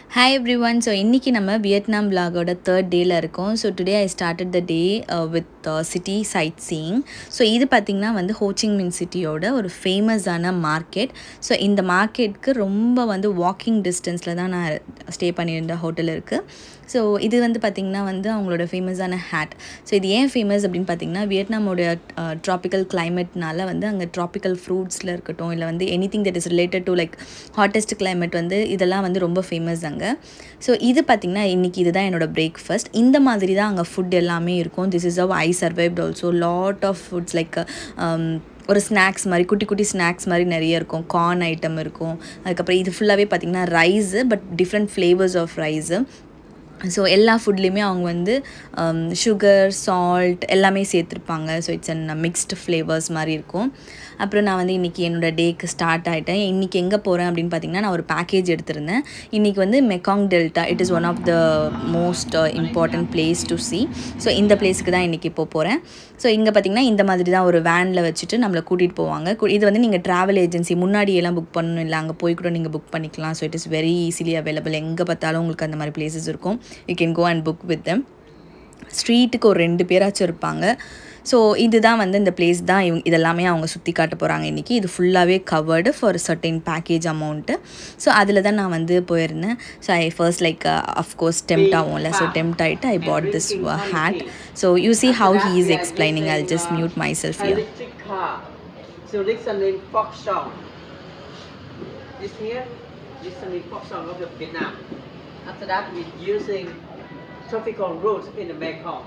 Hi every one so இன்றைக்கி நம்ம Vietnam விலாகோட third டேயில் இருக்கோம் so today I started the day with city sightseeing so இது பார்த்திங்கன்னா வந்து ஹோச்சிங் மின் சிட்டியோட ஒரு ஃபேமஸான மார்க்கெட் ஸோ இந்த மார்க்கெட்டுக்கு ரொம்ப வந்து வாக்கிங் டிஸ்டன்ஸில் தான் நான் ஸ்டே பண்ணியிருந்த ஹோட்டல் இருக்குது ஸோ இது வந்து பார்த்திங்கன்னா வந்து அவங்களோட ஃபேமஸான ஹேட் ஸோ இது ஏன் ஃபேமஸ் அப்படின்னு பார்த்தீங்கன்னா வியட்நாமோட ட்ராபிக்கல் கிளைமேட்னால வந்து அங்கே ட்ராபிக்கல் ஃப்ரூட்ஸில் இருக்கட்டும் இல்லை வந்து anything that is related to like hottest climate வந்து இதெல்லாம் வந்து ரொம்ப ஃபேமஸ் அங்கே ஸோ இது பார்த்திங்கன்னா இன்றைக்கி இதுதான் என்னோடய பிரேக்ஃபாஸ்ட் இந்த மாதிரி தான் அங்கே ஃபுட் எல்லாமே இருக்கும் this is how I survived also lot of foods like ஒரு ஸ்நாக்ஸ் மாதிரி குட்டி குட்டி ஸ்நாக்ஸ் மாதிரி நிறைய இருக்கும் கார்ன் ஐட்டம் இருக்கும் அதுக்கப்புறம் இது ஃபுல்லாகவே பார்த்திங்கன்னா rice but different flavours of rice so எல்லா ஃபுட்லேயுமே அவங்க வந்து சுகர் சால்ட் எல்லாமே சேர்த்துருப்பாங்க so it's an mixed flavours மாதிரி இருக்கும் அப்புறம் நான் வந்து இன்றைக்கி என்னோடய டேக்கு ஸ்டார்ட் ஆகிட்டேன் இன்றைக்கி எங்கே போகிறேன் அப்படின்னு பார்த்தீங்கன்னா நான் ஒரு பேக்கேஜ் எடுத்திருந்தேன் இன்றைக்கி வந்து Mekong Delta it is one of the most important place to see so இந்த பிளேஸுக்கு தான் இன்றைக்கி இப்போ போகிறேன் ஸோ இங்கே பார்த்திங்கன்னா இந்த மாதிரி தான் ஒரு வேனில் வச்சுட்டு நம்மளை கூட்டிகிட்டு போவாங்க இது வந்து நீங்கள் ட்ராவல் ஏஜென்சி முன்னாடியெல்லாம் புக் பண்ணணும் இல்லை அங்கே போய் கூட நீங்கள் புக் பண்ணிக்கலாம் so it is very easily available எங்கே பார்த்தாலும் உங்களுக்கு அந்த மாதிரி பிளேசஸ் இருக்கும் you can go and book with them ஸ்ட்ரீட்டுக்கு ஒரு ரெண்டு பேராச்சும் இருப்பாங்க ஸோ இதுதான் வந்து இந்த பிளேஸ் தான் இவங்க இதெல்லாமே அவங்க சுற்றி காட்ட போகிறாங்க இன்றைக்கி இது ஃபுல்லாகவே covered for certain package amount so அதில் தான் நான் வந்து போயிருந்தேன் so I first like of course tempted ஆகும்ல ஸோ டெம்ட் ஆகிட்டு I bought this hat so you see how he is explaining I just mute myself you So listening folk song. This here, listening folk song of the Vietnam. After that, we're using tropical routes in the Mekong.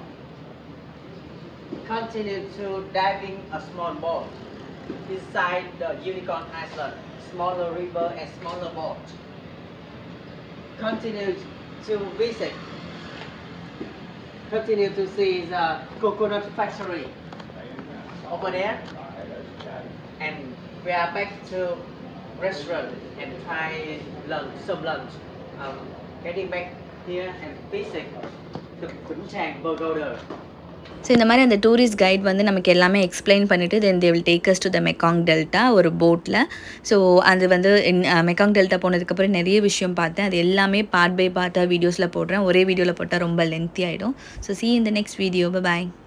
Continue to diving a small boat inside the Unicorn Island, smaller river and smaller boat. Continue to visit. Continue to see the coconut factory over there. And we are back to restaurant and try lunch, some lunch. Um, getting back here and visit the Khun Chang Burger. So இந்த மாதிரி அந்த tourist guide வந்து நமக்கு எல்லாமே explain பண்ணிவிட்டு then they will take us to the Mekong Delta ஒரு போட்டில் so அது வந்து மெக்காங் டெல்டா போனதுக்கப்புறம் நிறைய விஷயம் பார்த்தேன் அது எல்லாமே பார்ட் பை பார்ட்டாக வீடியோஸில் போடுறேன் ஒரே வீடியோவில் போட்டால் ரொம்ப லென்த்தி ஆகிடும் ஸோ சி இந்த நெக்ஸ்ட் வீடியோ பாய்